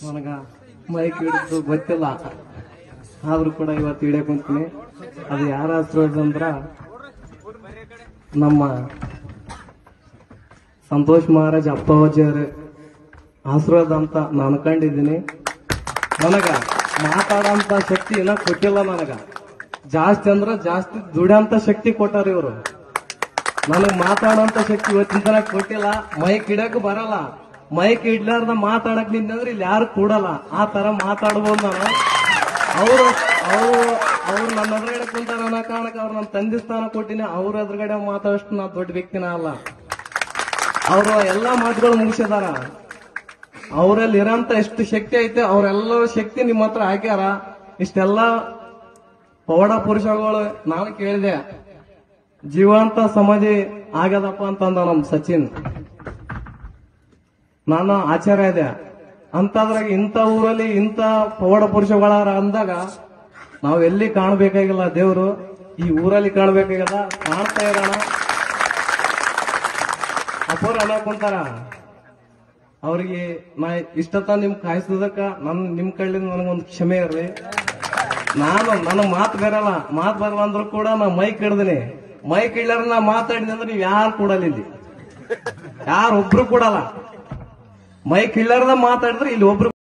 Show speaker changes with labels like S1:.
S1: ನನಗ ಮೈಕ್ ಹಿಡಿದು ಗೊತ್ತಿಲ್ಲ ಆದ್ರೂ ಕೂಡ ಇವತ್ತು ಹಿಡಿಯಕ್ ಕುಂತೀನಿ ಅದು ಯಾರ ಆಶೀರ್ವಾದ ಅಂದ್ರ ನಮ್ಮ ಸಂತೋಷ್ ಮಹಾರಾಜ್ ಅಪ್ಪಾಜಿಯವ್ರ ಆಶೀರ್ವಾದ ಅಂತ ನಾನು ಅನ್ಕೊಂಡಿದ್ದೀನಿ ನನಗ ಮಾತಾಡಂತ ಶಕ್ತಿ ಇನ್ನ ಕೊಟ್ಟಿಲ್ಲ ನನಗ ಜಾಸ್ತಿ ಅಂದ್ರ ಜಾಸ್ತಿ ದುಡಿಯಂತ ಶಕ್ತಿ ಕೊಟ್ಟಾರ ಇವರು ನನಗ್ ಮಾತಾಡೋಂತ ಶಕ್ತಿ ಇವತ್ತಿನ ತನಕ ಕೊಟ್ಟಿಲ್ಲ ಮೈಕ್ ಇಡಕ್ ಬರಲ್ಲ ಮೈಕ್ ಇಡ್ಲಾರ್ದ ಮಾತಾಡಕ್ ನಿಂತಂದ್ರೆ ಇಲ್ಲಿ ಯಾರು ಕೂಡಲ್ಲ ಆ ತರ ಮಾತಾಡ್ಬೋದು ನಾನು ಅವರು ಅವರು ಅವ್ರು ನನ್ನ ಎದುರುಗಡೆ ಕುಂತಾರ ಅನ್ನೋ ಕಾರಣಕ್ಕೆ ಅವ್ರು ನನ್ನ ತಂದೆ ಸ್ಥಾನ ಕೊಟ್ಟಿನಿ ಅವ್ರ ಎದುರುಗಡೆ ಮಾತಾಡಷ್ಟು ನಾ ದೊಡ್ಡ ವ್ಯಕ್ತಿನ ಅಲ್ಲ ಅವರು ಎಲ್ಲಾ ಮಾತುಗಳು ಮುಗಿಸಿದಾರ ಅವರಲ್ಲಿ ಇರೋಂತ ಎಷ್ಟು ಶಕ್ತಿ ಐತೆ ಅವರೆಲ್ಲ ಶಕ್ತಿ ನಿಮ್ಮ ಹತ್ರ ಹಾಕ್ಯಾರ ಇಷ್ಟೆಲ್ಲ ಪೌಡ ಪುರುಷಗಳು ನಾನು ಕೇಳಿದೆ ಜೀವಂತ ಸಮಾಧಿ ಆಗ್ಯದಪ್ಪ ಅಂತಂದ ನಮ್ ಸಚಿನ್ ನಾನು ಆಚಾರ್ಯ ಇದೆ ಅಂತದ್ರಾಗ ಇಂಥ ಊರಲ್ಲಿ ಇಂಥ ಪೌಡ ಪುರುಷಗಳಾರ ಅಂದಾಗ ನಾವ್ ಎಲ್ಲಿ ಕಾಣಬೇಕಾಗಿಲ್ಲ ದೇವ್ರು ಈ ಊರಲ್ಲಿ ಕಾಣಬೇಕಾಗದ ಕಾಣ್ತಾ ಇರೋಣ ಅಪ್ಪೋರ್ ಅಲ್ಲ ಕುಂತಾರ ಅವ್ರಿಗೆ ನಾ ಇಷ್ಟತ್ತ ನಿಮ್ ಕಾಯಿಸಿದಕ್ಕ ನನ್ ನಿಮ್ ಕಳ್ಳಿಂದ ನನಗೊಂದು ಕ್ಷಮೆ ಇರ್ಲಿ ನಾನು ನನ್ನ ಮಾತು ಬರಲ್ಲ ಮಾತು ಬರಲ್ಲ ಅಂದ್ರೂ ಕೂಡ ನಾ ಮೈಕ್ ಹಿಡ್ದಿನಿ ಮೈಕ್ ಹಿಡ್ಲಾರ ನಾ ಮಾತಾಡಿದೆ ಅಂದ್ರೆ ನೀವ್ ಯಾರು ಕೊಡಲ್ಲ ಇಲ್ಲಿ ಯಾರೊಬ್ರು ಕೊಡಲ್ಲ ಮೈಕ್ ಹಿಡ್ಲಾರ್ದ ಮಾತಾಡಿದ್ರೆ ಇಲ್ಲಿ ಒಬ್ರು